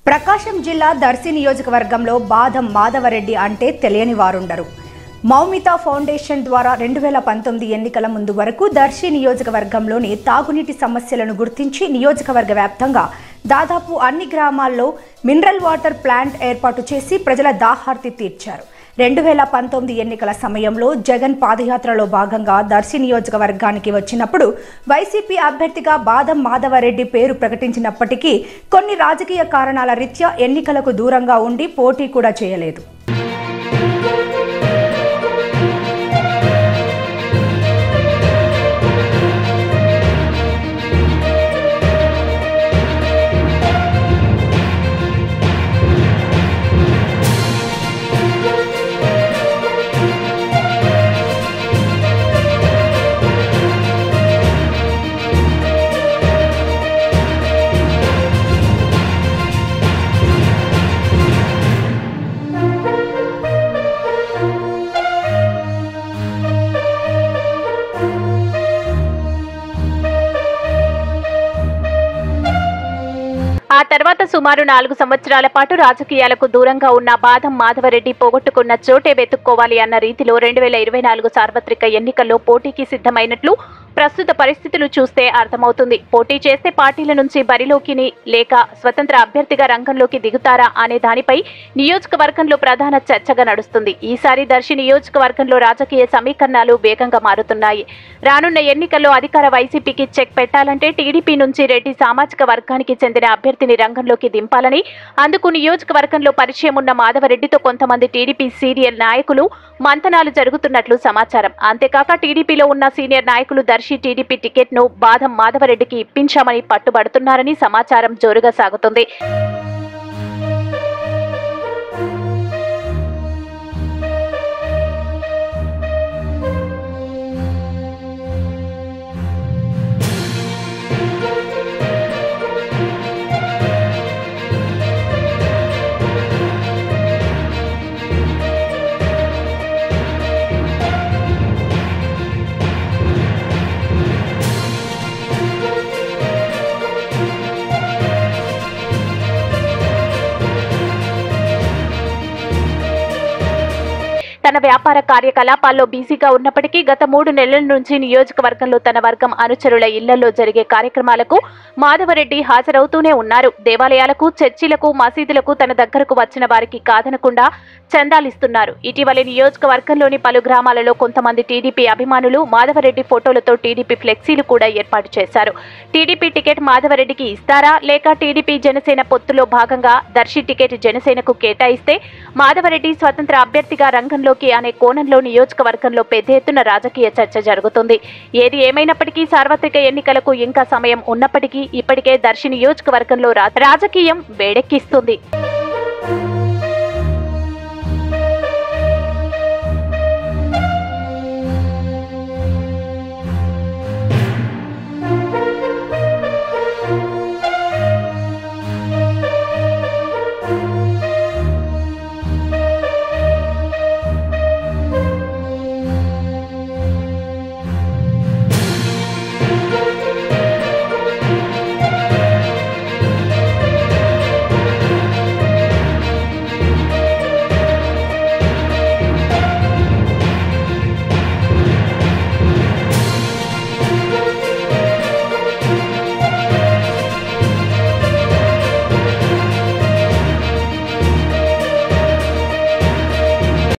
ప్రకాశం జిల్లా దర్శి నియోజకవర్గంలో బాదం మాధవరెడ్డి అంటే తెలియని వారుండరు మౌమిత ఫౌండేషన్ ద్వారా రెండు వేల పంతొమ్మిది ఎన్నికల ముందు వరకు దర్శి నియోజకవర్గంలోని తాగునీటి సమస్యలను గుర్తించి నియోజకవర్గ వ్యాప్తంగా దాదాపు అన్ని గ్రామాల్లో మినరల్ వాటర్ ప్లాంట్ ఏర్పాటు చేసి ప్రజల దాహార్తి తీర్చారు రెండు వేల పంతొమ్మిది ఎన్నికల సమయంలో జగన్ పాదయాత్రలో భాగంగా దర్శి నియోజకవర్గానికి వచ్చినప్పుడు వైసీపీ అభ్యర్థిగా బాదం మాధవరెడ్డి పేరు ప్రకటించినప్పటికీ కొన్ని రాజకీయ కారణాల రీత్యా ఎన్నికలకు దూరంగా ఉండి పోటీ కూడా చేయలేదు ఆ తర్వాత సుమారు నాలుగు సంవత్సరాల పాటు రాజకీయాలకు దూరంగా ఉన్న బాదం మాధవరెడ్డి పోగొట్టుకున్న చోటే వెతుక్కోవాలి అన్న రీతిలో రెండు వేల ఇరవై నాలుగు సార్వత్రిక ఎన్నికల్లో పోటీకి సిద్ధమైనట్లు ప్రస్తుత పరిస్థితులు చూస్తే అర్థమవుతుంది పోటీ చేస్తే పార్టీల నుంచి బరిలోకి లేక స్వతంత్ర అభ్యర్థిగా రంగంలోకి దిగుతారా అనే దానిపై నియోజకవర్గంలో ప్రధాన చర్చగా నడుస్తుంది ఈసారి దర్శి నియోజకవర్గంలో రాజకీయ సమీకరణాలు వేగంగా మారుతున్నాయి రానున్న ఎన్నికల్లో అధికార వైసీపీకి చెక్ పెట్టాలంటే టీడీపీ నుంచి రెడ్డి సామాజిక వర్గానికి చెందిన అభ్యర్థిని రంగంలోకి దింపాలని అందుకు నియోజకవర్గంలో పరిచయం ఉన్న మాధవరెడ్డితో కొంతమంది టీడీపీ సీరియల్ నాయకులు మంతనాలు జరుగుతున్నట్లు సమాచారం అంతేకాక టీడీపీలో ఉన్న సీనియర్ నాయకులు దర్శి టీడీపీ టికెట్ ను బాదం మాధవరెడ్డికి ఇప్పించామని పట్టుబడుతున్నారని సమాచారం జోరుగా సాగుతుంది తన వ్యాపార కార్యకలాపాల్లో బిజీగా ఉన్నప్పటికీ గత మూడు నెలల నుంచి నియోజకవర్గంలో తన వర్గం అనుచరుల ఇళ్లలో జరిగే కార్యక్రమాలకు మాధవరెడ్డి హాజరవుతూనే ఉన్నారు దేవాలయాలకు చర్చిలకు మసీదులకు తన దగ్గరకు వచ్చిన వారికి కాదనకుండా చందాలిస్తున్నారు ఇటీవలి నియోజకవర్గంలోని పలు గ్రామాలలో కొంతమంది టీడీపీ అభిమానులు మాధవరెడ్డి ఫోటోలతో టీడీపీ ఫ్లెక్సీలు కూడా ఏర్పాటు చేశారు టీడీపీ టికెట్ మాధవరెడ్డికి ఇస్తారా లేక టీడీపీ జనసేన పొత్తులో భాగంగా దర్శి టికెట్ జనసేనకు కేటాయిస్తే మాధవరెడ్డి స్వతంత్ర అభ్యర్థిగా రంగంలోకి అనే కోణంలో నియోజకవర్గంలో పెద్ద ఎత్తున రాజకీయ చర్చ జరుగుతుంది ఏది ఏమైనప్పటికీ సార్వత్రిక ఎన్నికలకు ఇంకా సమయం ఉన్నప్పటికీ ఇప్పటికే దర్శి నియోజకవర్గంలో రా- రాజకీయం వేడెక్కిస్తుంది